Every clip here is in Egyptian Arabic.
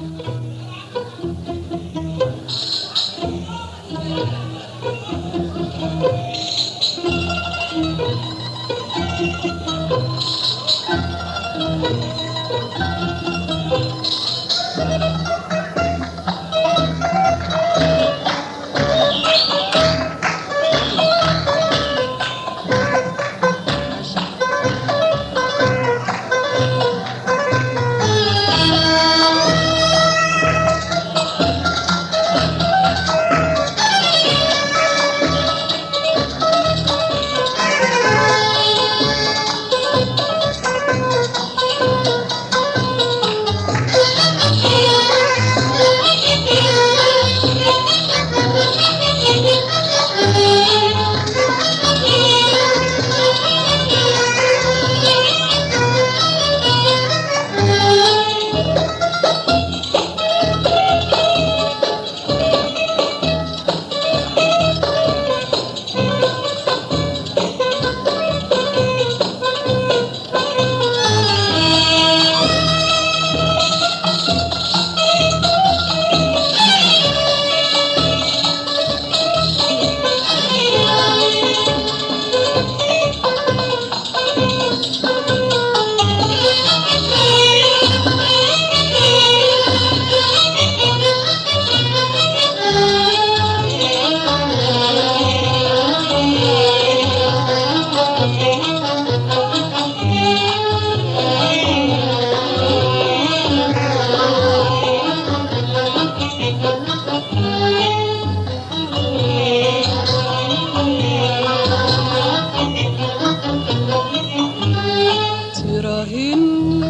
تراهني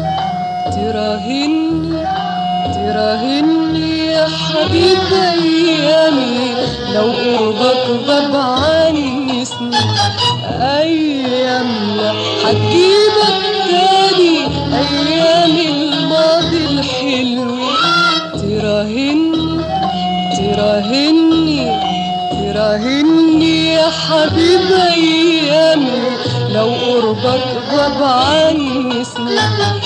تراهني تراهني يا حبيب ايامي لو قربك غاب عني سنين ايام لا هتجيبك تاني ايام الماضي الحلو تراهني تراهني تراهني يا حبيب ايامي لو قربك غاب عني سنين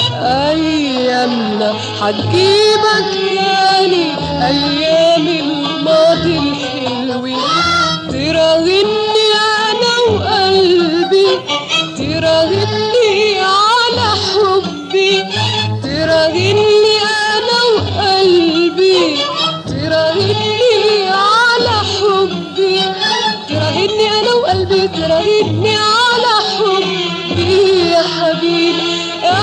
ايامنا هتجيبك تاني ايام الماضي الحلو تراهني انا وقلبي تراهني على حبي تراهني انا وقلبي تراهني على حبي تراهني انا وقلبي تراهني على حبي يا حبيبي يا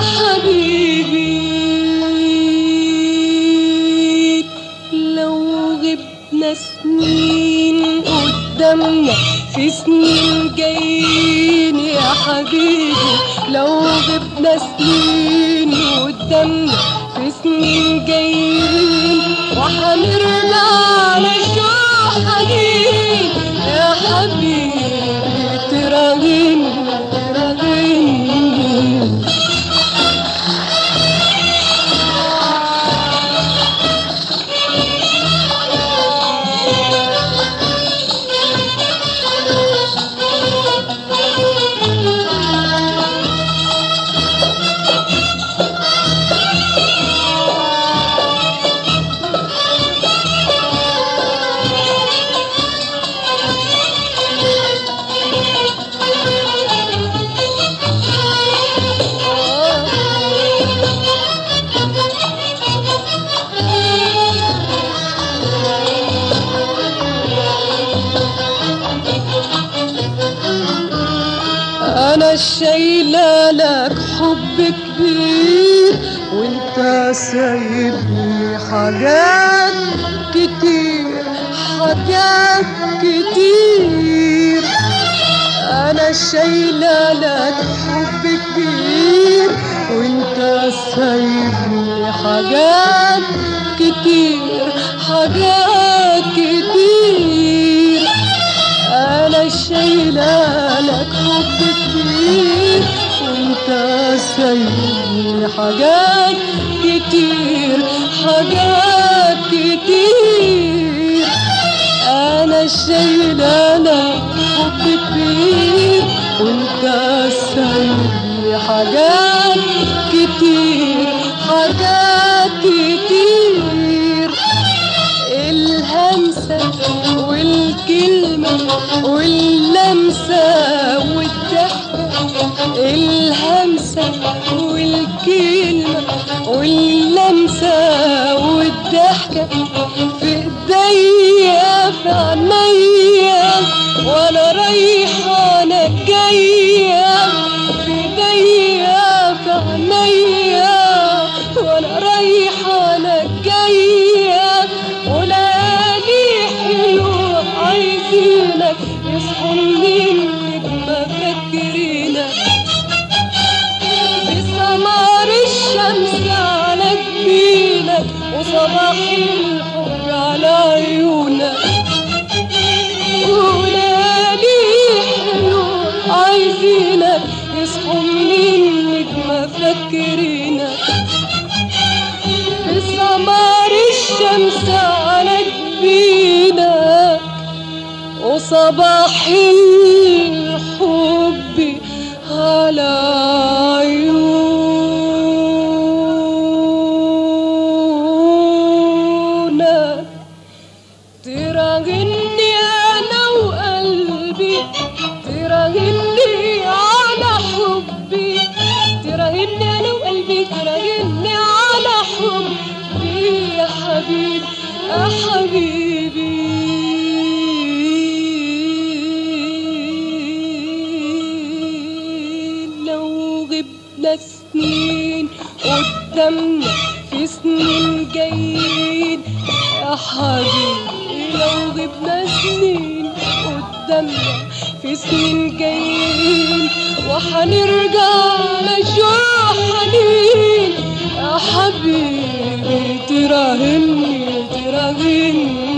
حبيبي لو غبنا سنين قدامنا في سنين جايين يا حبيبي لو غبنا سنين قدامنا في سنين جايين وحنرجع نشوف حنين يا حبيبي تراغيني تراغيني انا شايله لك حب كبير وانت سايبني حاجات كتير حاجات كتير انا شايله لك حب كبير وانت سايبني حاجات كتير حاجات كتير انا شايله لك حب كتير وانت سايبني حاجات كتير حاجات كتير انا شايله لك حب كتير وانت سايبني حاجات كتير حاجات كتير واللمسة والضحكة الهمسة والكلمة واللمسة والضحكة في ايديا في عينيا وانا رايحة انا جاية في ايديا في عينيا وانا رايحة انا جاية وليالي حلوة عايزينك يصحوا منك ما فاكرينك بسمار الشمس على جبينك وصباح الحب على عيونك وليالي حلوة عايزينك يصحوا منك ما فاكرينك بسمار الشمس على جبينك وصباح الحب على عيونك تراغني انا وقلبي تراغني على حبي تراغني انا وقلبي تراغني على حبي يا حبيبي يا حبيبي لو غبنا سنين قدامنا في سنين جايين يا حبيبي لو غبنا سنين قدامنا في سنين جايين وحنرجع نشوف حنين يا حبيبي تراهني تراهني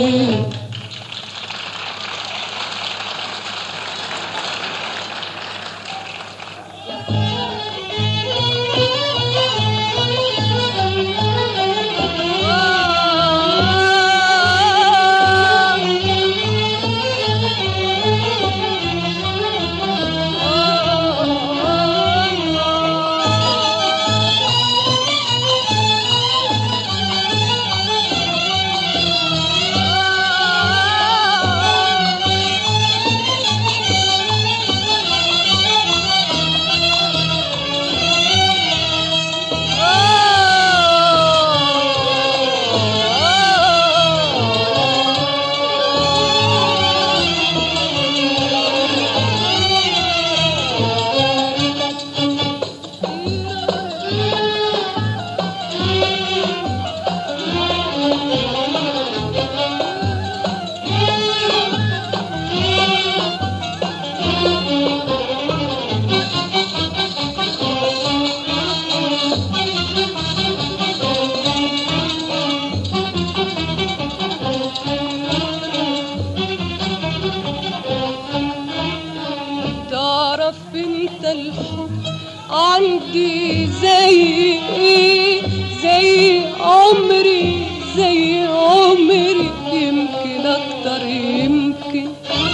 تعرف انت الحب عندي زي ايه زي عمري زي عمري يمكن اكتر يمكن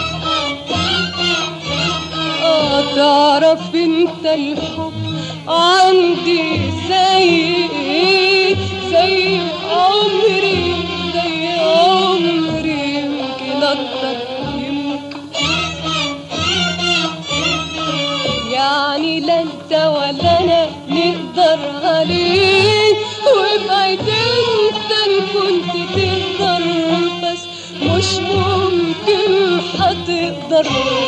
اه تعرف انت الحب عندي زي ايه زي عمري زي عمري يمكن اكتر يمكن يعني لا انت ولا انا نقدر عليه وابعد انت ان كنت تقدر بس مش ممكن هتقدر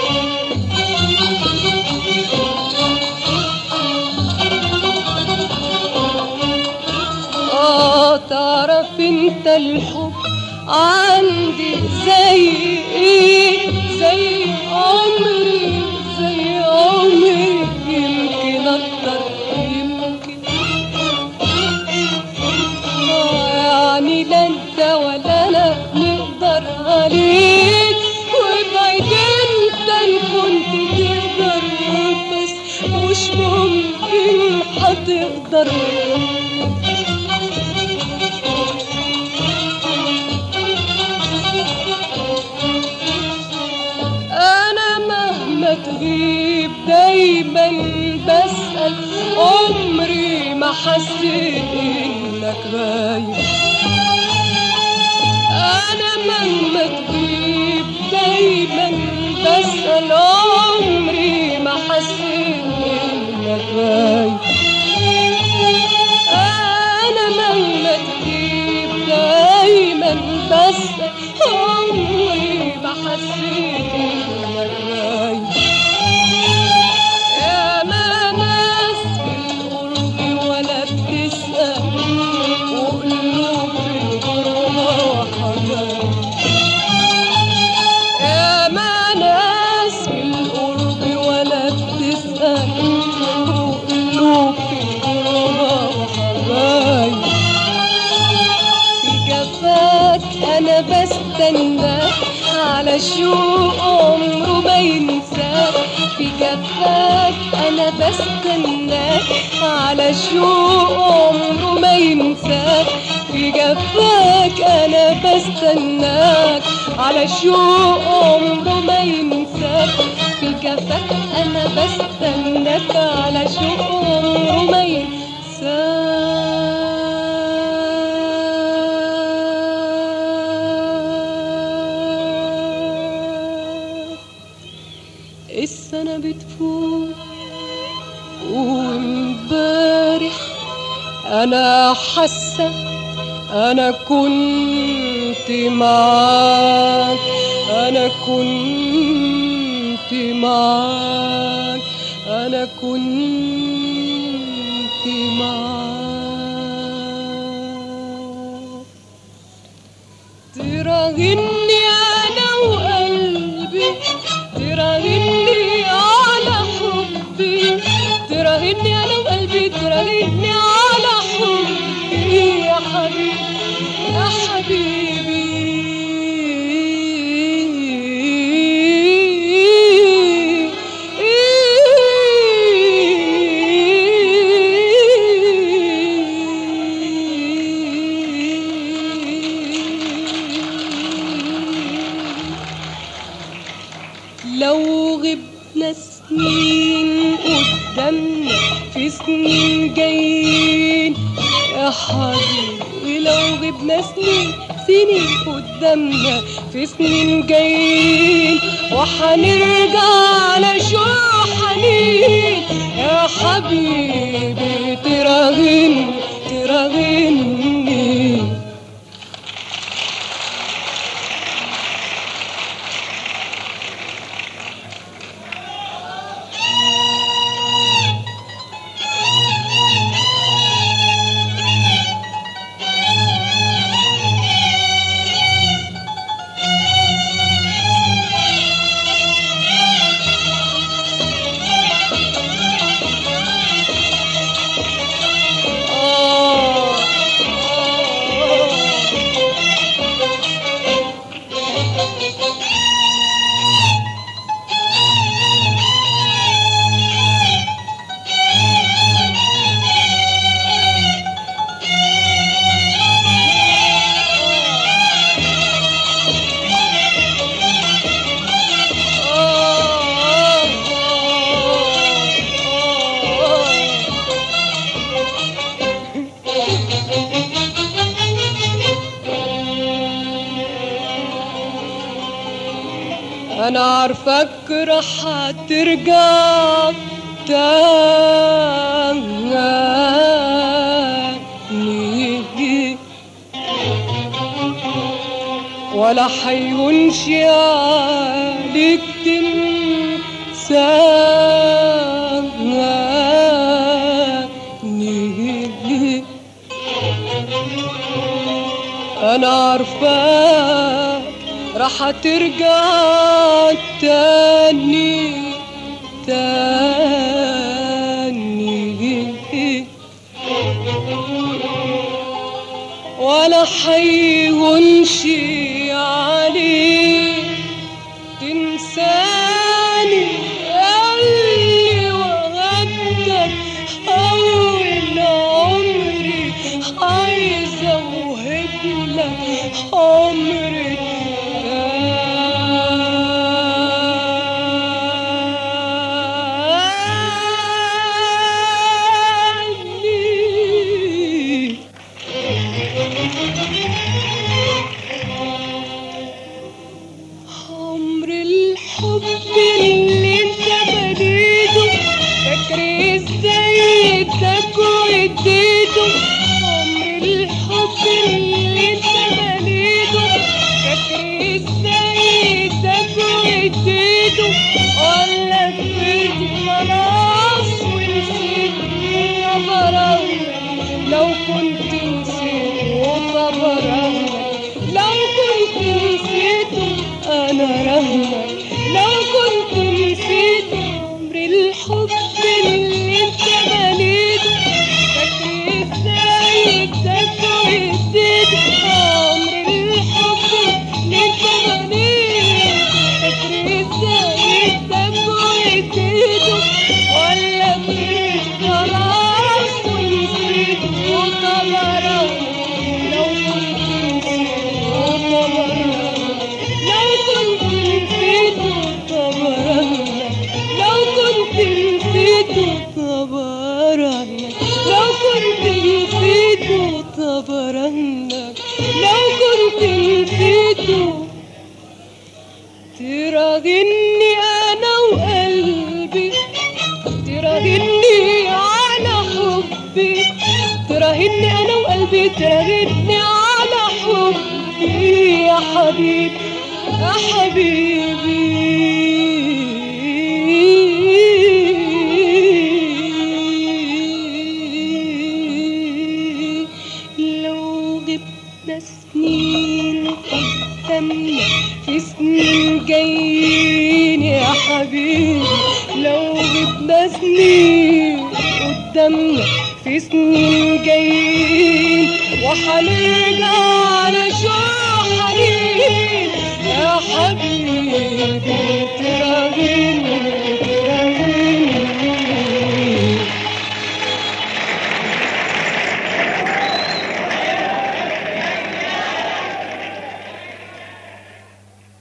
اه تعرف انت الحب عندي زي ايه زي عمري زي عمري يمكن اكتر يمكن آه يعني لا انت ولا انا نقدر عليك وابعد انت ان كنت تقدر بس مش ممكن هتقدر انا مهما تغيب دايما بسأل عمري ما حسيت انك غايب انا مهما تغيب دايما بسأل عمري ما حسيت انك غايب انا مهما تغيب دايما بسأل عمري ما حسيت انك غايب يا ما ناس في القرب ولا بتسأل وقلوب في الغربة وحبايب يا ما ناس في القرب ولا بتسأل وقلوب في الغربة وحبايب في جفاك انا بستناك على شوق عمره ما ينساك في جفاك انا بستناك على شوق عمره ما ينساك في جفاك انا بستناك على شوق عمره ما ينساك في جفاك انا بستناك على شوق عمره ما ينساك السنة بتفوت وامبارح انا حاسة انا كنت معاك انا كنت معاك انا كنت معاك تراهني انا وقلبي تراهني على حبي تراهني انا وقلبي تراهني على حبي يا حبيبي يا حبيبي لو غبنا سنين قدامنا في سنين جايين يا حبيبي لو غبنا سنين سنين قدامنا في سنين جايين وحنرجع على شو حنين يا حبيبي تراغني تراغني انا عارفك رح ترجع تاني ولا حيهونش عليك تنساني انا عارفاك رح ترجع تاني تاني ولا حيهونش عليك تنساني اللي وغدك أول عمري عايزة أوهب لك عمري تاني كنت نسيته طب رهنك لو كنت نسيته انا رهنك لو كنت نسيته عمر الحب اللي انت بنيته فاكر ازاي اداك واديته عمر الحب اللي انت بنيته فاكر ازاي اداك واديته ولا كنت خلاص ونسيته طب لو كنت نسيته طب لو كنت نسيته طب لو كنت نسيته طب لو كنت نسيته طب لو كنت نسيته تراهني انا وقلبي تراهني على حبي تراهني انا وقلبي تراهني على حبي يا حبيبي يا حبيبي لو غبنا سنين قدامنا في سنين جايين يا حبيبي لو غبنا سنين قدامنا في سنين جايين وحنرجع على شو حنين يا حبيبي